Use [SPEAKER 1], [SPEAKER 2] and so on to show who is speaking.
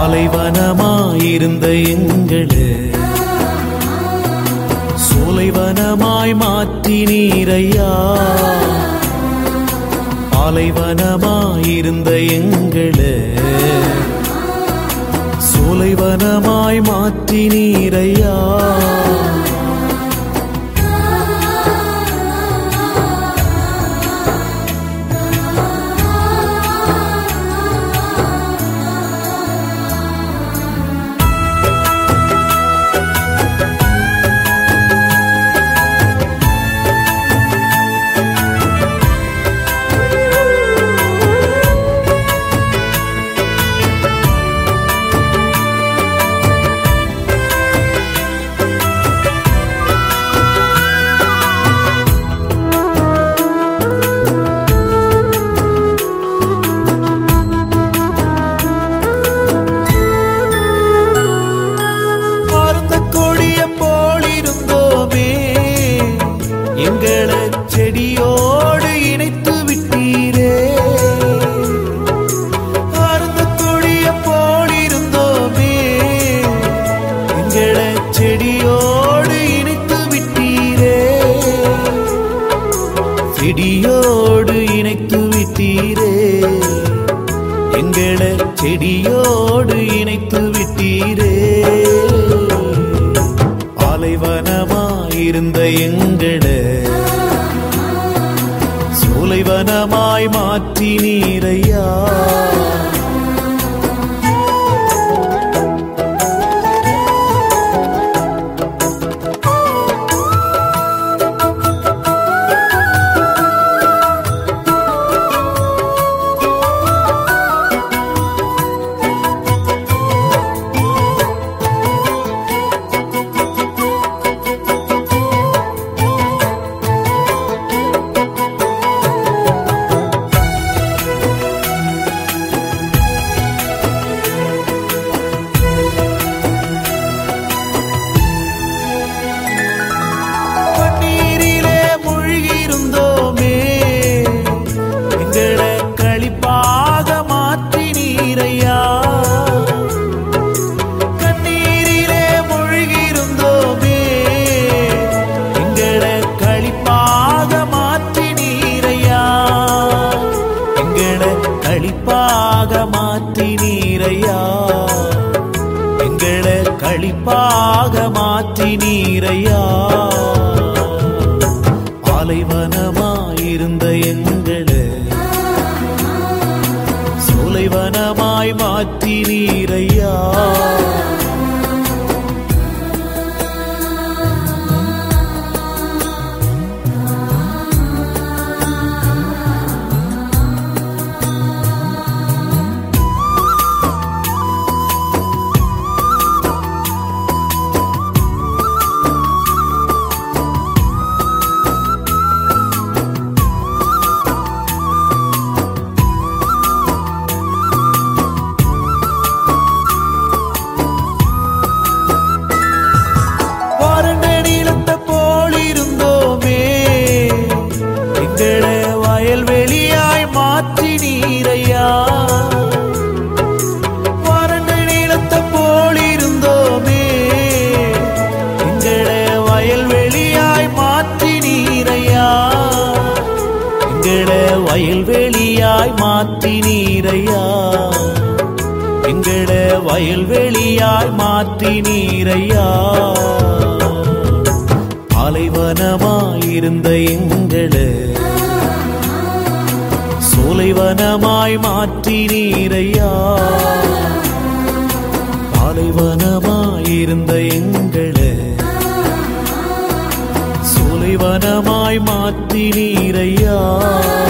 [SPEAKER 1] பாலைவனமாயிருந்த எங்களே சோலைவனமாய் மாற்றினீரையா பாலைவனமாயிருந்த எங்களே சோலைவனமாய் மாற்றினீரையா மருந்த கொடிய போலிருந்தோமே எங்களை செடியோடு இணைத்து விட்டீரே மருந்த கொடிய போலிருந்தோமே எங்களை செடியோடு இணைத்து விட்டீரே செடியோடு இணைத்து விட்டீரே எங்களை செடியோடு இணைத்து விட்டீரே பாலைவனமாயிருந்த எங்களை சோலைவனமாய் மாற்றினீரையா பன்னீரிலே மூழ்கியிருந்தோமே எங்களை களிப்பாக மாற்றினீரையா கண்ணீரிலே மூழ்கியிருந்தோமே எங்களை களிப்பாக மாற்றினீரையா எங்களை களிப்பாக மாற்றினீரையா எங்களை களிப்பாக மாற்றினீரையா பாலைவனமாயிருந்த எங்களை சோலைவனமாய் மாற்றினீரையா வறண்ட நீளத்த போலிருந்தோமே எங்களை வயல்வெளியாய் மாற்றி நீரையா வறண்ட நீளத்த போலிருந்தோமே எங்களை வயல்வெளியாய் மாற்றி நீரையா எங்களை வயல்வெளியாய் மாற்றி நீரையா எங்கள வயல்வெளியாய் மாற்றி நீரையா பாலைவனமாயிருந்த எங்கள சோலைவனமாய் மாற்றி நீரையா பாலைவனமாயிருந்த எங்கள சோலைவனமாய் மாற்றி நீரையா